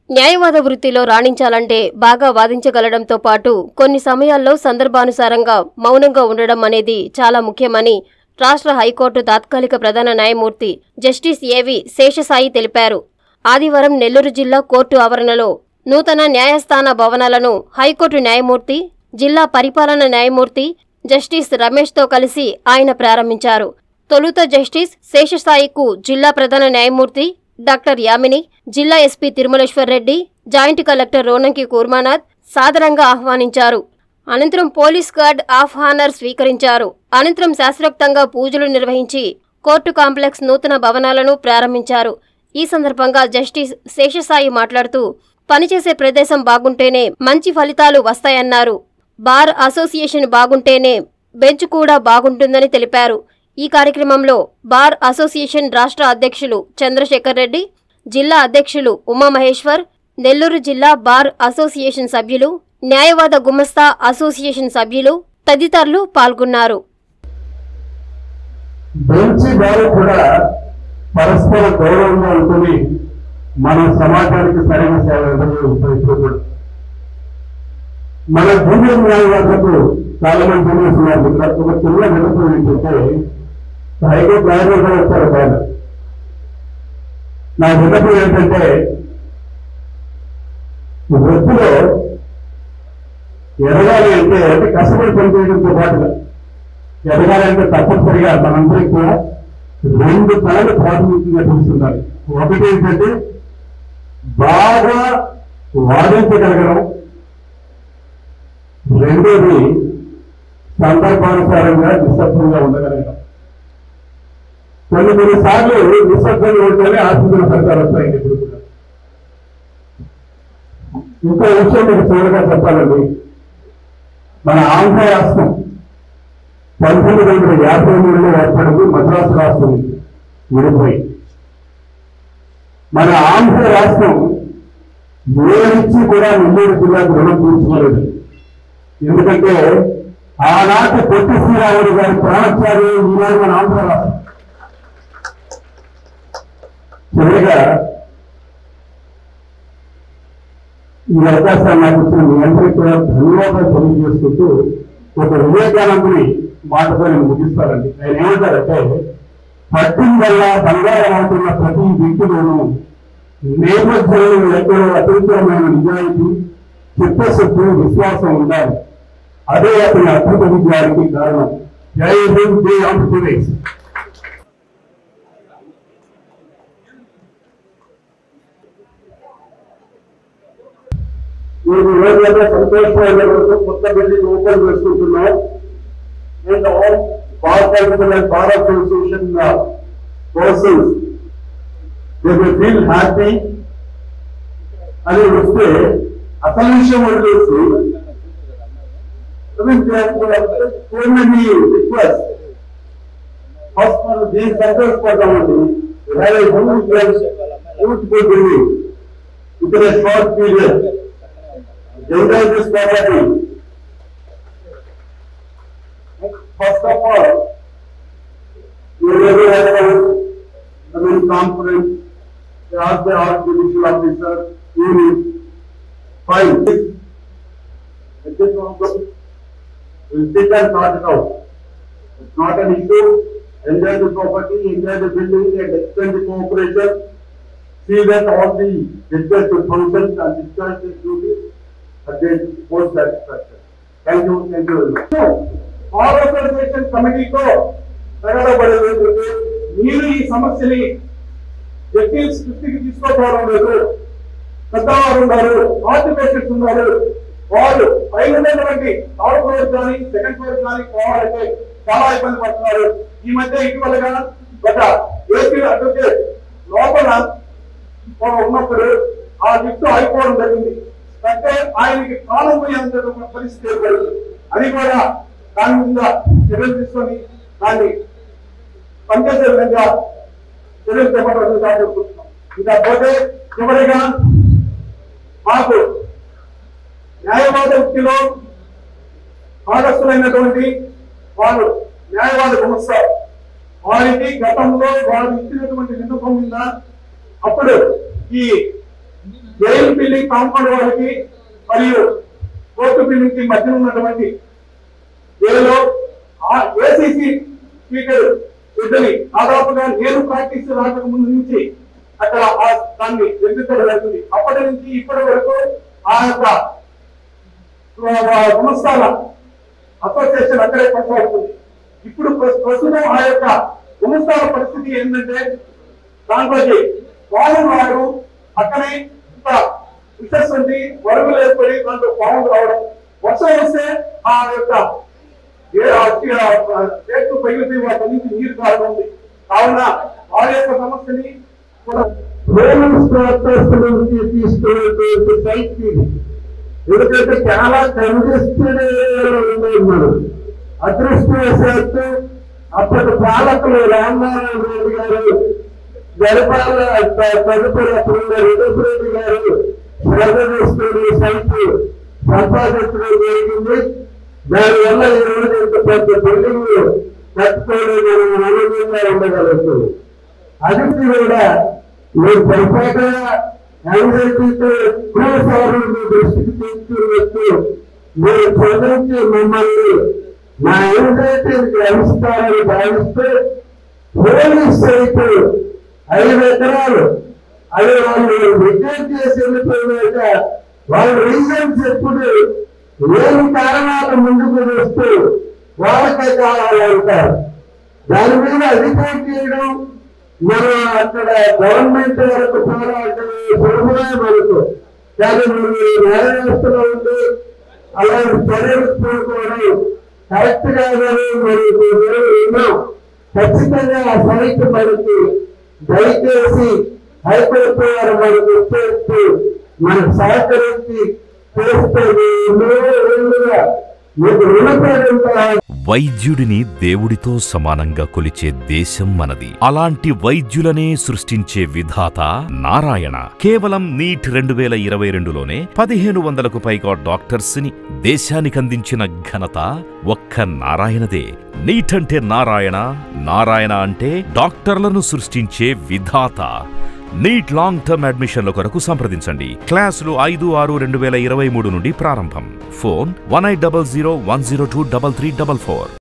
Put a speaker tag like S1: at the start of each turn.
S1: న్యాయవాద వృత్తిలో రాణించాలంటే బాగా వాదించగలడంతో పాటు కొన్ని సమయాల్లో సందర్భానుసారంగా మౌనంగా ఉండడం అనేది చాలా ముఖ్యమని రాష్ట్ర హైకోర్టు తాత్కాలిక ప్రధాన న్యాయమూర్తి జస్టిస్ ఏవి శేషసాయి తెలిపారు ఆదివారం నెల్లూరు జిల్లా కోర్టు ఆవరణలో నూతన న్యాయస్థాన భవనాలను హైకోర్టు న్యాయమూర్తి జిల్లా పరిపాలన న్యాయమూర్తి జస్టిస్ రమేష్తో కలిసి ఆయన ప్రారంభించారు తొలుత జస్టిస్ శేషసాయికు జిల్లా ప్రధాన న్యాయమూర్తి డాక్టర్ యామిని జిల్లా SP Tirumaleshwar Reddy joint collector Ronanki Kurmanath సాదరంగా ఆహ్వానించారు అనంతరం పోలీస్ గార్డ్ ఆఫ్ హానర్ స్వీకరించారు అనంతరం శాస్త్రోక్తంగా పూజలు నిర్వహించి కోర్టు కాంప్లెక్స్ నూతన భవనాలను ప్రారంభించారు ఈ సందర్భంగా జస్టిస్ శేషసాయి మాట్లాడుతూ పనిచేసే ప్రదేశం బాగుంటేనే మంచి ఫలితాలు వస్తాయన్నారు బార్ అసోసియేషన్ బాగుంటేనే బెంచ్ కూడా బాగుంటుందని తెలిపారు ఈ కార్యక్రమంలో బార్ అసోసియేషన్ రాష్ట్ర అధ్యక్షులు చంద్రశేఖర్ రెడ్డి జిల్లా అధ్యక్షులు ఉమామహేశ్వర్ నెల్లూరు జిల్లా బార్ అసోసియేషన్ సభ్యులు న్యాయవాద గుమస్తా అసోసియేషన్ సభ్యులు తదితరులు పాల్గొన్నారు
S2: బెంచ్ వారు కూడా పరస్పర గౌరవంగా ఉంటుంది మన సమాజానికి సరైన సేవ ఉపయోగపడు మన జూనియర్ న్యాయవాదులకు చాలా మంది తెలియస్తున్నారు ఇక్కడ ఒక చిన్న వినపం ఏంటంటే హైకోర్టు న్యాయవాదులు వచ్చారు ఆయన నా వినపం ఏంటంటే ఈ వృత్తిలో ఎదగాలి అంటే అంటే కష్టపడి పనిచేయడంతో పాటుగా ఎదగాలంటే తప్పనిసరిగా మనందరికీ కూడా రెండు పనులు ప్రాథమికంగా తెలుస్తున్నారు ఒకటి ఏంటంటే బాగా వాదించగలగడం రెండోది సందర్భానుసారంగా నిశ్శబ్దంగా ఉండగలగడం కొన్ని కొన్ని సార్లు నిశ్శబ్దంగా ఉంటేనే ఆశించిన ఫలితాలు వస్తాయి ఇప్పుడు కూడా ఇంకో విషయం మీకు చివరిగా చెప్పాలండి మన ఆంధ్ర రాష్ట్రం పంతొమ్మిది వందల యాభై మూడులో ఏర్పడింది మద్రాసు రాష్ట్రం విడిపోయి మన ఆంధ్ర రాష్ట్రం ఏ నుంచి కూడా నెల్లూరు జిల్లాకు రుణం తీర్చుకోలేదు ఎందుకంటే ఆనాటి పొట్టి శ్రీరాముడు గారి ప్రాణత్యాగం ఈనాడు మన ఆంధ్ర రాష్ట్రం చివరిగా ఈ అవకాశాన్ని నాకు ఇచ్చిన మీ అందరికీ కూడా ధన్యవాదాలు తెలియజేసుకుంటూ ఒక వివేకానందుని మాటతో నేను ముగిస్తానండి ఆయన ఏమంటారంటే పట్టిందల్లా బంగారం అవుతున్న ప్రతి వ్యక్తిలోనూ నేపథ్యంలో ఎక్కడో అతీతమైన నిజాయితీ చిత్తశక్తి విశ్వాసం ఉండాలి అదే అతని అద్భుత విజయానికి కారణం జై హింద్ జై ఆంధ్రప్రదేశ్ నేను రోజంతా సంతోషమైన రోజు కొత్త బిల్డింగ్ ఓపెన్ చేసుకుంటున్నాం and all bar council and bar association uh, persons, they will feel happy అని వస్తే అసలు విషయం వదిలేసి I mean, there are so many requests. First, మనం దీనికి సంతోషపడ్డామండి We have a huge, beautiful building within a short period. Enjoy this property. First of all, you really have a, I mean, conference, they ask the art judicial officer, unit, fine. At this moment, we'll sit and sort it out. It's not an issue, enjoy the property, enjoy the building and extend the cooperation. See that all the discharge functions and discharge the duties at the post satisfaction. Thank you, thank you very much.
S3: Bar association కమిటీతో ప్రకటపడేందుకు మీరు ఈ సమస్యని judges దృష్టికి తీసుకోవడం లేదు పెద్దవారు ఉన్నారు ఆర్టిఫిషియల్స్ ఉన్నారు వాళ్ళు పైన ఉన్నటువంటి థర్డ్ ఫ్లోర్ కానీ సెకండ్ ఫ్లోర్ కానీ పోవాలంటే చాలా ఇబ్బంది పడుతున్నారు ఈ మధ్య ఇటీవలగా గత ఏపీ అడ్వకేట్ లోపల మనం ఉన్నప్పుడు ఆ లిఫ్ట్ అయిపోవడం జరిగింది అంటే ఆయనకి కాలం పోయేంత పరిస్థితి ఏర్పడింది అది కూడా దాని మీద చర్యలు తీసుకొని దాన్ని పనిచేసే విధంగా చర్యలు చేపట్టడం కోరుకుంటున్నాం ఇంకా పోతే చివరిగా మాకు న్యాయవాద వృత్తిలో భాగస్థులైనటువంటి వారు న్యాయవాద సంస్థ వారికి గతంలో వారు ఇచ్చినటువంటి విన్నపం మీద అప్పుడు ఈ జైలు బిల్డింగ్ కాంపౌండ్ వాళ్ళకి మరియు కోర్టు బిల్డింగ్ కి మధ్య ఉన్నటువంటి జైలులో ఆ ఏసీసీ స్పీకర్ ఇద్దరి దాదాపుగా నేను ప్రాక్టీస్ రాక ముందు నుంచి అక్కడ ఆ దాన్ని ఎదుర్కొన జరుగుతుంది అప్పటి నుంచి ఇప్పటి వరకు ఆ యొక్క ఆ సంస్థల అసోసియేషన్ అక్కడే కొనసాగుతుంది ఇప్పుడు ప్రస్- ప్రస్తుతం ఆ యొక్క గుమస్తాల పరిస్థితి ఏంటంటే దాంట్లోకి పాము రావడం పక్కనే ఇంత విషస్ ఉంది వరుగు ఏర్పడి దాంట్లో పాము రావడం వర్షం వస్తే ఆ యొక్క ఏ- ఆ ఆ చేతులు పగిలితే వాటి నుంచి నీరు కావడం ఉంది కావున వారి యొక్క సమస్యని కూడా
S2: రోమన్స్ ప్రాక్టీస్ నుంచి తీసుకునేటువంటి సైట్ ఇది ఎందుకంటే చాలా కంజెస్టెడ్ ఉండేది మనం అదృష్టవశాత్తు అప్పటి పాలకులు రామనారాయణ రెడ్డి గారు గడపాల తదుపరి అప్పుడున్న రెడ్డి రెడ్డి గారు శ్రద్ధ తీసుకుని సైట్ సంపాదించడం జరిగింది దానివల్ల ఈ రోజు ఇంత పెద్ద బిల్డింగ్ కట్టుకోవడం మనం ఆనందంగా ఉండగలుగుతుంది అది కూడా మీరు పొరపాటుగా యాంగ్జైటీతో ఎక్కువ సార్లు మీ దృష్టికి తీసుకున్నట్టు మీరు చదివించి మిమ్మల్ని నా యాంగ్జైటీని గ్రహిస్తారని భావిస్తే పోలీస్ సైట్ ఐదు ఎకరాలు అది వాళ్ళు రిజెక్ట్ చేసి వెళ్ళిపోయినాక వాళ్ళ రీజన్స్ ఎప్పుడు ఏమి కారణాలు ముందుకు వస్తూ వాళ్ళకే కావాలంటారు దాని మీద అధికారం చేయడం మనం అక్కడ గవర్నమెంట్ వరకు పోరాటం సులభమే మనకు కానీ మనం ఈ న్యాయ వ్యవస్థలో ఉండి అలాంటి చర్యలు తీసుకోవడం కరెక్ట్ కాదని మనకు విన్నాం ఖచ్చితంగా ఆ సైట్ మనకి దయచేసి హైకోర్టు వారు మనకు ఇచ్చేస్తూ మనకు సహకరించి చేస్తే ఎన్నో ఏళ్ళుగా మీకు రుణపడి ఉంటాం
S4: వైద్యుడిని దేవుడితో సమానంగా కొలిచే దేశం మనది అలాంటి వైద్యులనే సృష్టించే విధాత నారాయణ కేవలం నీట్ రెండు వేల ఇరవై రెండులోనే పదిహేను వందలకు పైగా డాక్టర్స్ ని దేశానికి అందించిన ఘనత ఒక్క నారాయణదే నీట్ అంటే నారాయణ నారాయణ అంటే డాక్టర్లను సృష్టించే విధాత నీట్ లాంగ్ టర్మ్ అడ్మిషన్ల కొరకు సంప్రదించండి క్లాసులు ఐదు ఆరు రెండు వేల ఇరవై మూడు నుండి ప్రారంభం phone one eight double zero one zero two double three double four